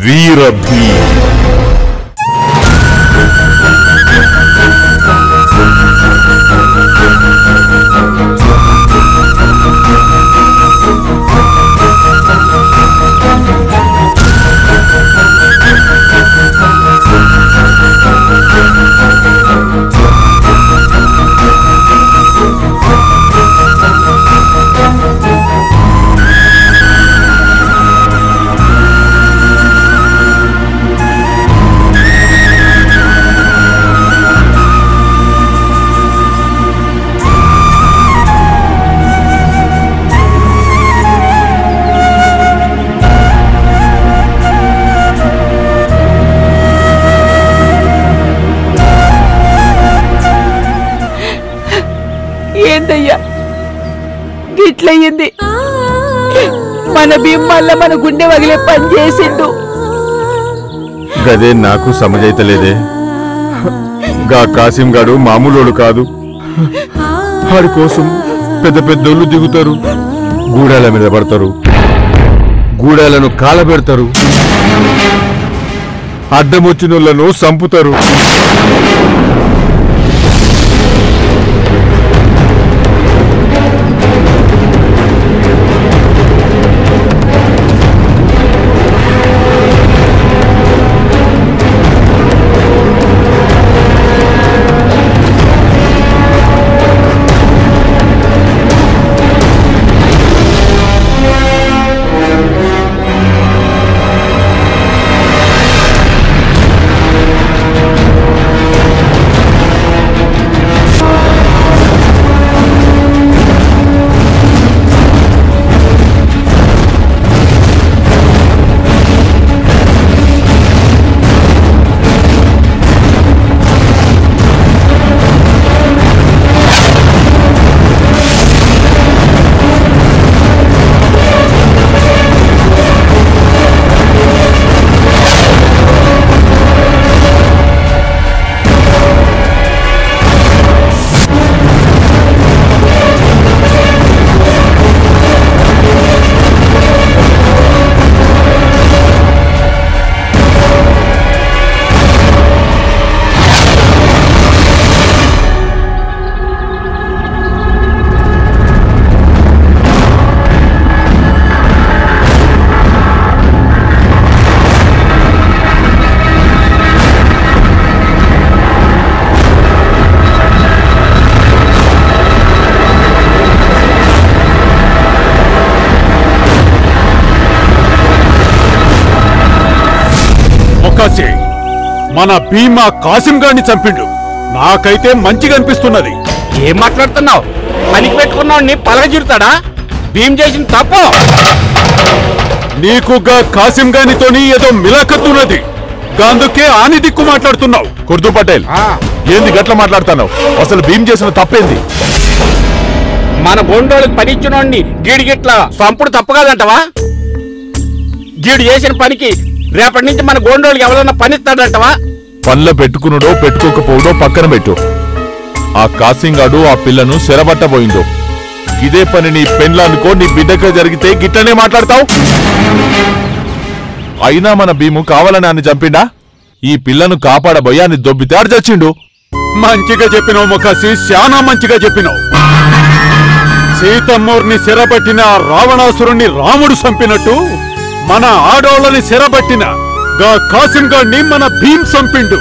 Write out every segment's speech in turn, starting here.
వీర భీమ్ ఏందయ్యా గిట్లయ్యింది మన భీమల్ల మన గుండె వగిలే పని చేసిండు గదే నాకు సమజైతలేదే గా కాసిం గాడు మామూలోడు కాదు వాడి కోసం పెద్ద పెద్దోళ్ళు దిగుతారు గూడాల మీద పడతారు గూడాలను కాలబెడతారు అడ్డం వచ్చినోళ్లను సంపుతారు ఒక్కసి మన భీమా కాసిం గారిని చంపిండు నాకైతే మంచిగా అనిపిస్తున్నది ఏం మాట్లాడుతున్నావు పనికి పెట్టుకున్నావు పలగజీరుతాడా భీమ్ చేసిన తప్పు నీకు గా కాసిం గానితోని ఏదో మిలాఖత్తున్నది అందుకే ఆని దిక్కు మాట్లాడుతున్నావు కుర్దు పటేల్ ఏంది గట్ల మాట్లాడుతున్నావు అసలు భీమ్ చేసిన తప్పేంది మన గొండోళ్ళకి పని ఇచ్చినోడిని గీడి గిట్ల సంపుడు తప్పు కాదంటవా గీడు చేసిన పనికి రేపటి నుంచి మన గోండోళ్ళకి ఎవరైనా పని ఇస్తాడంటవా పనుల పెట్టుకునుడో పెట్టుకోకపోవడో పక్కన పెట్టు ఆ కాసింగాడు ఆ పిల్లను శరబట్టబోయిందో ఇదే పని నీ పెండ్లానుకో నీ బిడ్డగా జరిగితే గిట్టనే మాట్లాడతావు అయినా మన భీము కావాలని ఆయన చంపిండా ఈ పిల్లను కాపాడబోయి అని దొబ్బితే ఆడు చచ్చిండు మంచిగా చెప్పినావు ముఖాసి శానా మంచిగా చెప్పినావు సీతమ్మూర్ని సిరబట్టిన ఆ రావణాసురుణ్ణి రాముడు చంపినట్టు మన ఆడోళ్ళని సిరబట్టిన గా కాసిం గాడిని మన భీమ్ చంపిండు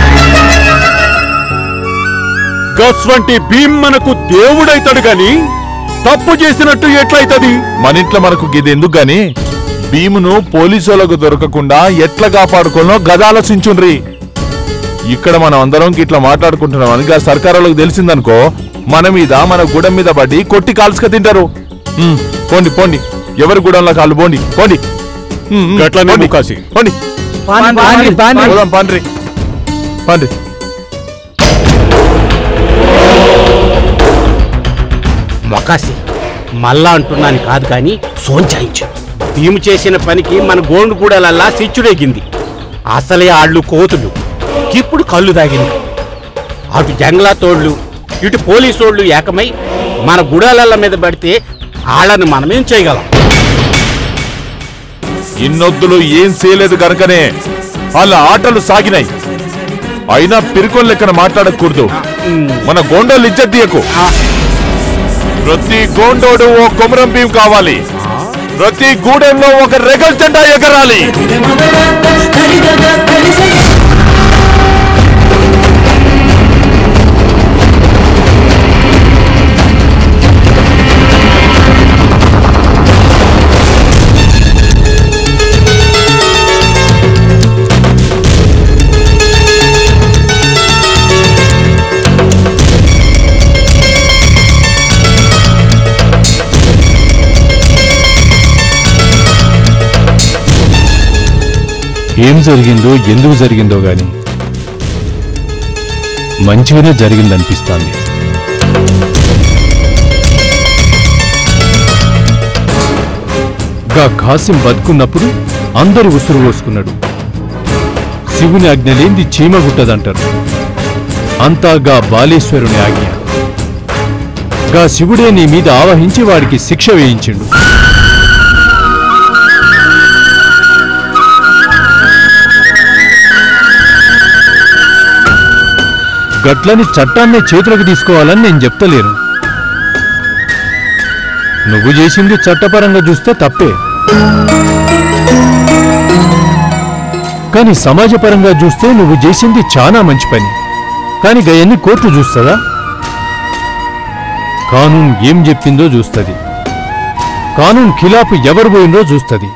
గస్వంటి భీమ్ మనకు దేవుడైతాడు గాని తప్పు చేసినట్టు ఎట్లయితది మన ఇంట్లో మనకు గిది ఎందుకు గాని భీమును పోలీసులకు దొరకకుండా ఎట్లా కాపాడుకోనో గద ఆలోచించుండ్రి ఇక్కడ మనం అందరం ఇట్లా మాట్లాడుకుంటున్నాం అని గా సర్కారులకు తెలిసిందనుకో మన మీద మన గుడం మీద పడి కొట్టి కాల్చుక తింటారు ఉమ్, పోండి పోండి ఎవరి గుడంలో కాళ్ళు పోండి పోండి ఉమ్, ఉమ్, గట్లనే పోండి. ముకాసి. పోండి పాండ్రి, పాండ్రి. పోదాం, పాండ్రి పాండ్రి మొకాసి మళ్ళా అంటున్నాను కాదు కానీ సోంచాయించు భీము చేసిన పనికి మన గోండు కూడలల్లా సిచ్చుడెగింది అసలే ఆళ్ళు కోతులు ఇప్పుడు కళ్ళు తాగింది అటు జంగ్లా తోళ్ళు ఇటు పోలీసోళ్ళు ఏకమై మన గుడాలల్ల మీద పడితే వాళ్ళని మనమేం చేయగలం ఇన్నొద్దులు ఏం చేయలేదు గనుకనే వాళ్ళ ఆటలు సాగినాయి అయినా పిరుకోన్ లెక్కన మాట్లాడకూడదు మన గోండోలు ఇజ్జత్ తీయకు ప్రతి గోండోడు ఓ కొమరం భీం కావాలి ప్రతి గూడెంలో ఒక రెగల్ జెండా ఎగరాలి ఏం జరిగిందో ఎందుకు జరిగిందో గాని మంచిగానే జరిగిందనిపిస్తాంది గా ఖాసిం బతుకున్నప్పుడు అందరూ ఉసురు పోసుకున్నాడు శివుని ఆజ్ఞ లేంది చీమ గుట్టదంటారు అంతా గా బాలేశ్వరుని ఆజ్ఞ గా శివుడే నీ మీద ఆవహించి వాడికి శిక్ష వేయించిండు గట్లని చట్టాన్ని చేతులకు తీసుకోవాలని నేను చెప్తలేను నువ్వు చేసింది చట్టపరంగా చూస్తే తప్పే కానీ సమాజపరంగా చూస్తే నువ్వు చేసింది చాలా మంచి పని కానీ గయన్ని కోర్టు చూస్తుందా కానూన్ ఏం చెప్పిందో చూస్తుంది కానూన్ ఖిలాఫ్ ఎవరు పోయిందో చూస్తుంది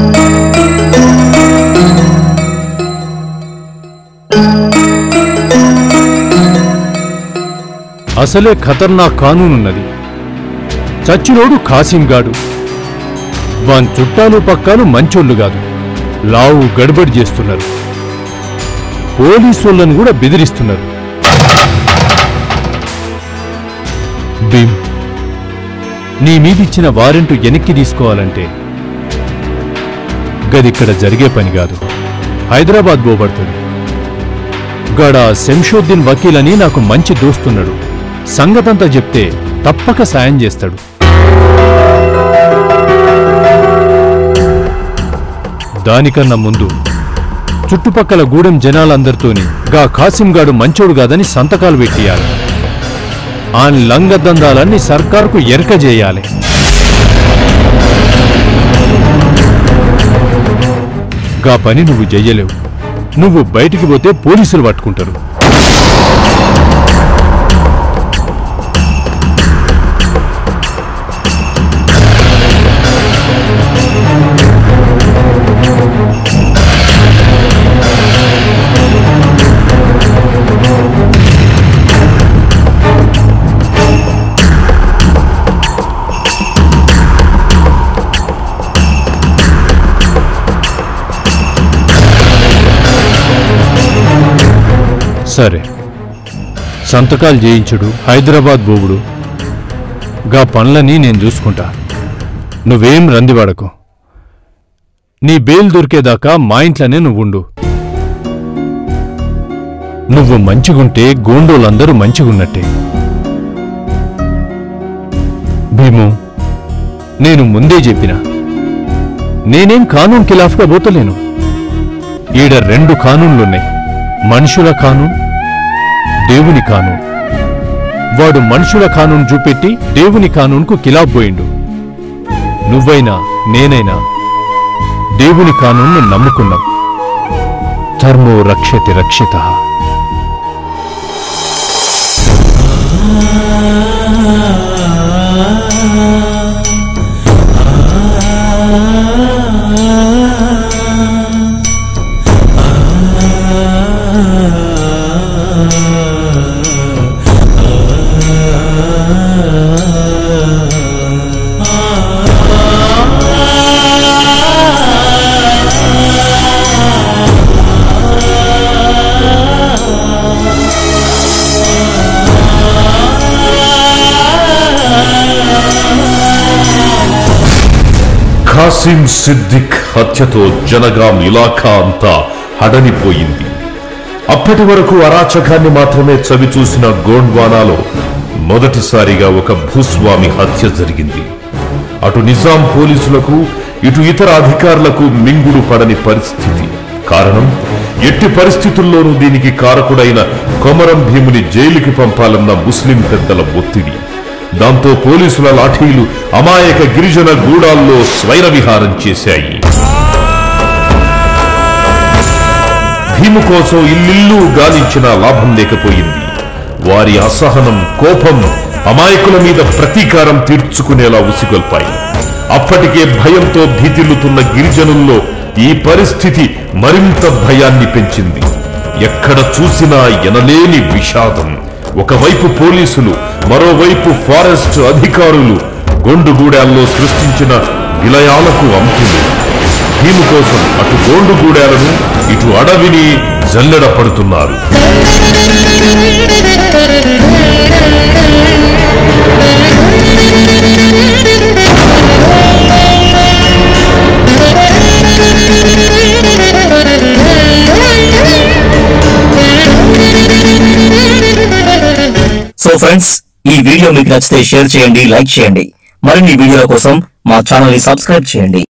అసలే ఖతర్నాక్ కానూన్ ఉన్నది చచ్చినోడు ఖాసింగాడు వాన్ చుట్టాలు పక్కాలు మంచోళ్ళు కాదు లావు గడబడి చేస్తున్నారు పోలీసోళ్ళను కూడా బెదిరిస్తున్నారు భీమ్ నీ మీదిచ్చిన వారెంటు వెనక్కి తీసుకోవాలంటే గదిక్కడ జరిగే పని కాదు హైదరాబాద్ పోబడుతుంది గడ శంషోద్దీన్ వకీల్ అని నాకు మంచి దోస్తున్నాడు సంగతంతా చెప్తే తప్పక సాయం చేస్తాడు దానికన్నా ముందు చుట్టుపక్కల గూడెం జనాలందరితోని గా ఖాసింగాడు మంచోడు కాదని సంతకాలు పెట్టియాలి ఆ లంగదందాలన్నీ సర్కారుకు ఎరక చేయాలి గా పని నువ్వు చెయ్యలేవు నువ్వు బయటికి పోతే పోలీసులు పట్టుకుంటారు సరే సంతకాలు చేయించుడు హైదరాబాద్ బోగుడు గా పనులని నేను చూసుకుంటా నువ్వేం రందివాడకు నీ బెయిల్ దొరికేదాకా మా ఇంట్లోనే నువ్వుండు నువ్వు మంచిగుంటే గోండోలందరూ మంచిగున్నట్టే భీము నేను ముందే చెప్పినా నేనేం కానూన్ ఖిలాఫ్గా పోతలేను ఈడ రెండు కానూన్లున్నాయి మనుషుల కానూన్ దేవుని కానూన్ వాడు మనుషుల కానూన్ చూపెట్టి దేవుని కానూన్కు కిలాఫ్ పోయిండు నువ్వైనా నేనైనా దేవుని కానూన్ను నమ్ముకున్నాం ధర్మో రక్షతి రక్షిత ఖాసిం సిద్దిక్ హత్యతో జనగాం ఇలాఖా అంతా హడనిపోయింది అప్పటి వరకు అరాచకాన్ని మాత్రమే చవిచూసిన గోండ్వానాలో మొదటిసారిగా ఒక భూస్వామి హత్య జరిగింది అటు నిజాం పోలీసులకు ఇటు ఇతర అధికారులకు మింగుడు పడని పరిస్థితి కారణం ఎట్టి పరిస్థితుల్లోనూ దీనికి కారకుడైన కొమరం భీముని జైలుకి పంపాలన్న ముస్లిం పెద్దల ఒత్తిడి దాంతో పోలీసుల లాఠీలు అమాయక గిరిజన గూడాల్లో స్వైర విహారం చేశాయి భీము కోసం ఇల్లిల్లు గాలించినా లాభం లేకపోయింది వారి అసహనం కోపం అమాయకుల మీద ప్రతీకారం తీర్చుకునేలా ఉసిగొల్పాయి అప్పటికే భయంతో భీతిల్లుతున్న గిరిజనుల్లో ఈ పరిస్థితి మరింత భయాన్ని పెంచింది ఎక్కడ చూసినా ఎనలేని విషాదం ఒకవైపు పోలీసులు మరోవైపు ఫారెస్ట్ అధికారులు గొండుగూడాల్లో సృష్టించిన విలయాలకు అంతులు భీము కోసం అటు గోండుగూడాలను ఇటు అడవిని జల్లెడ పడుతున్నారు సో ఫ్రెండ్స్ ఈ వీడియో మీకు నచ్చితే షేర్ చేయండి లైక్ చేయండి మరిన్ని వీడియోల కోసం మా ఛానల్ ని సబ్స్క్రైబ్ చేయండి